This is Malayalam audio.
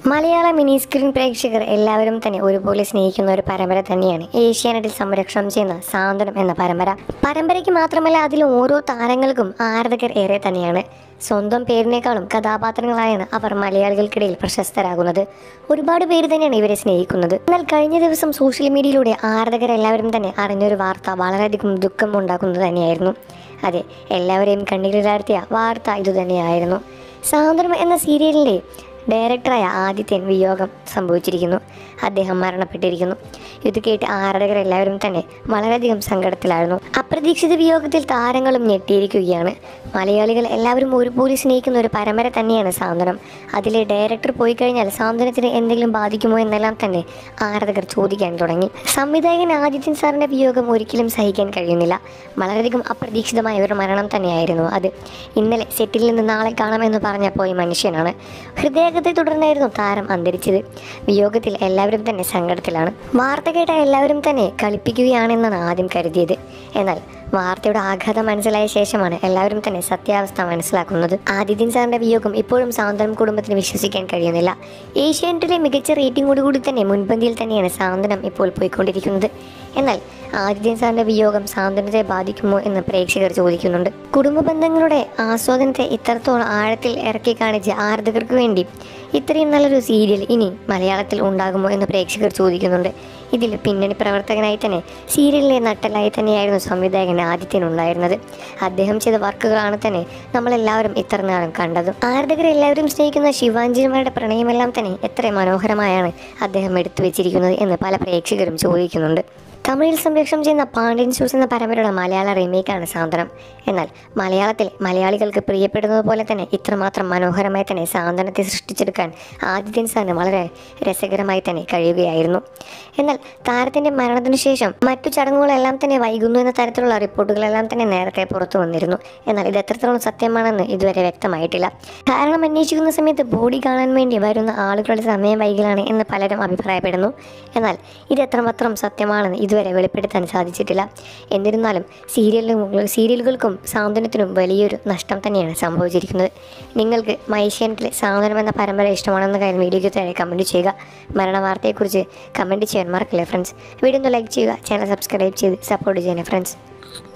മലയാള മിനി സ്ക്രീൻ പ്രേക്ഷകർ എല്ലാവരും തന്നെ ഒരുപോലെ സ്നേഹിക്കുന്ന ഒരു പരമ്പര തന്നെയാണ് ഏഷ്യാനെറ്റിൽ സംരക്ഷണം ചെയ്യുന്ന സാന്ത്വനം എന്ന പരമ്പര പരമ്പരയ്ക്ക് മാത്രമല്ല അതിൽ ഓരോ താരങ്ങൾക്കും ആരാധകർ ഏറെ തന്നെയാണ് സ്വന്തം പേരിനേക്കാളും കഥാപാത്രങ്ങളായാണ് അവർ മലയാളികൾക്കിടയിൽ പ്രശസ്തരാകുന്നത് ഒരുപാട് പേര് തന്നെയാണ് ഇവരെ സ്നേഹിക്കുന്നത് എന്നാൽ കഴിഞ്ഞ ദിവസം സോഷ്യൽ മീഡിയയിലൂടെ ആരാധകർ എല്ലാവരും തന്നെ അറിഞ്ഞൊരു വാർത്ത വളരെയധികം ദുഃഖം ഉണ്ടാക്കുന്നത് തന്നെയായിരുന്നു അതെ എല്ലാവരെയും കണ്ണീരിലാഴ്ത്തിയ വാർത്ത ഇതുതന്നെയായിരുന്നു സാന്ത്വനം എന്ന സീരിയലിൻ്റെ ഡയറക്ടറായ ആദിത്യൻ വിയോഗം സംഭവിച്ചിരിക്കുന്നു അദ്ദേഹം മരണപ്പെട്ടിരിക്കുന്നു ഇത് കേട്ട് ആരാധകർ എല്ലാവരും തന്നെ വളരെയധികം സങ്കടത്തിലായിരുന്നു അപ്രതീക്ഷിത വിയോഗത്തിൽ താരങ്ങളും ഞെട്ടിയിരിക്കുകയാണ് മലയാളികൾ എല്ലാവരും ഒരുപോലെ സ്നേഹിക്കുന്ന ഒരു പരമ്പര തന്നെയാണ് സാന്ത്വനം അതിലെ ഡയറക്ടർ പോയി കഴിഞ്ഞാൽ സാന്ത്വനത്തിന് എന്തെങ്കിലും ബാധിക്കുമോ എന്നെല്ലാം തന്നെ ആരാധകർ ചോദിക്കാൻ തുടങ്ങി സംവിധായകൻ ആദിത്യൻ സാറിൻ്റെ വിയോഗം ഒരിക്കലും സഹിക്കാൻ കഴിയുന്നില്ല വളരെയധികം അപ്രതീക്ഷിതമായ ഒരു മരണം തന്നെയായിരുന്നു അത് ഇന്നലെ സെറ്റിൽ നിന്ന് നാളെ കാണാമെന്ന് പറഞ്ഞ പോയി മനുഷ്യനാണ് ഹൃദയാഘത്തെ തുടർന്നായിരുന്നു താരം അന്തരിച്ചത് വിയോഗത്തിൽ എല്ലാവരും തന്നെ സങ്കടത്തിലാണ് വാർത്ത കേട്ട എല്ലാവരും തന്നെ കളിപ്പിക്കുകയാണെന്നാണ് ആദ്യം കരുതിയത് എന്നാൽ വാർത്തയുടെ ആഘാതം മനസ്സിലായ ശേഷമാണ് എല്ലാവരും തന്നെ സത്യാവസ്ഥ മനസ്സിലാക്കുന്നത് ആദിത്യൻ സാറിന്റെ വിയോഗം ഇപ്പോഴും സാന്ത്വനം കുടുംബത്തിന് വിശ്വസിക്കാൻ കഴിയുന്നില്ല ഏഷ്യാനെറ്റിലെ മികച്ച റേറ്റിംഗോടുകൂടി തന്നെ മുൻപന്തിയിൽ തന്നെയാണ് സാന്ത്വനം ഇപ്പോൾ പോയിക്കൊണ്ടിരിക്കുന്നത് എന്നാൽ ആദിത്യൻ സാറിന്റെ വിയോഗം സാന്ത്വനത്തെ ബാധിക്കുമോ എന്ന് പ്രേക്ഷകർ ചോദിക്കുന്നുണ്ട് കുടുംബ ബന്ധങ്ങളുടെ ആസ്വാദനത്തെ ഇത്രത്തോളം ആഴത്തിൽ ഇറക്കി കാണിച്ച് ആരാധകർക്ക് വേണ്ടി ഇത്രയും നല്ലൊരു സീരിയൽ ഇനി മലയാളത്തിൽ ഉണ്ടാകുമോ എന്ന് പ്രേക്ഷകർ ചോദിക്കുന്നുണ്ട് ഇതിൽ പിന്നണി പ്രവർത്തകനായി തന്നെ സീരിയലിലെ നട്ടലായി തന്നെയായിരുന്നു സംവിധായകൻ ആദിത്യൻ ഉണ്ടായിരുന്നത് അദ്ദേഹം ചെയ്ത വർക്കുകളാണ് തന്നെ നമ്മളെല്ലാവരും ഇത്ര നാളും കണ്ടതും ആരാധകർ എല്ലാവരും സ്നേഹിക്കുന്ന ശിവാഞ്ജലിമാരുടെ പ്രണയമെല്ലാം തന്നെ എത്ര മനോഹരമായാണ് അദ്ദേഹം എടുത്തു വെച്ചിരിക്കുന്നത് എന്ന് പല പ്രേക്ഷകരും ചോദിക്കുന്നുണ്ട് തമിഴിൽ സംരക്ഷണം ചെയ്യുന്ന പാണ്ഡ്യൻ ഷൂസ് എന്ന പരമ്പരയുടെ മലയാള റീമേക്കാണ് സാന്ത്വനം എന്നാൽ മലയാളത്തിൽ മലയാളികൾക്ക് പ്രിയപ്പെടുന്നത് പോലെ തന്നെ ഇത്രമാത്രം മനോഹരമായി തന്നെ സാന്ത്വനത്തെ സൃഷ്ടിച്ചെടുക്കാൻ ആദിത്യൻ സാറിന് വളരെ രസകരമായി തന്നെ കഴിയുകയായിരുന്നു എന്നാൽ താരത്തിൻ്റെ മരണത്തിനു ശേഷം മറ്റു ചടങ്ങുകളെല്ലാം തന്നെ വൈകുന്നു എന്ന തരത്തിലുള്ള റിപ്പോർട്ടുകളെല്ലാം തന്നെ നേരത്തെ പുറത്തു വന്നിരുന്നു എന്നാൽ ഇത് എത്രത്തോളം സത്യമാണെന്ന് ഇതുവരെ വ്യക്തമായിട്ടില്ല കാരണം അന്വേഷിക്കുന്ന സമയത്ത് ബോഡി കാണാൻ വേണ്ടി വരുന്ന ആളുകളുടെ സമയം വൈകലാണ് എന്ന് പലരും അഭിപ്രായപ്പെടുന്നു എന്നാൽ ഇത് എത്രമാത്രം സത്യമാണെന്ന് ഇതുവരെ വെളിപ്പെടുത്താൻ സാധിച്ചിട്ടില്ല എന്നിരുന്നാലും സീരിയലുകൾ സീരിയലുകൾക്കും സാന്ത്വനത്തിനും വലിയൊരു നഷ്ടം തന്നെയാണ് സംഭവിച്ചിരിക്കുന്നത് നിങ്ങൾക്ക് മൈഷ്യാനത്തിലെ സാന്ത്വനം എന്ന പരമ്പര ഇഷ്ടമാണെന്ന കാര്യം വീഡിയോയ്ക്ക് താഴെ കമൻറ്റ് ചെയ്യുക മരണവാർത്തയെക്കുറിച്ച് കമൻറ്റ് ചെയ്യാൻ മറക്കില്ല ഫ്രണ്ട്സ് വീഡിയോ ഒന്ന് ലൈക്ക് ചെയ്യുക ചാനൽ സബ്സ്ക്രൈബ് ചെയ്ത് സപ്പോർട്ട് ചെയ്യുക ഫ്രണ്ട്സ്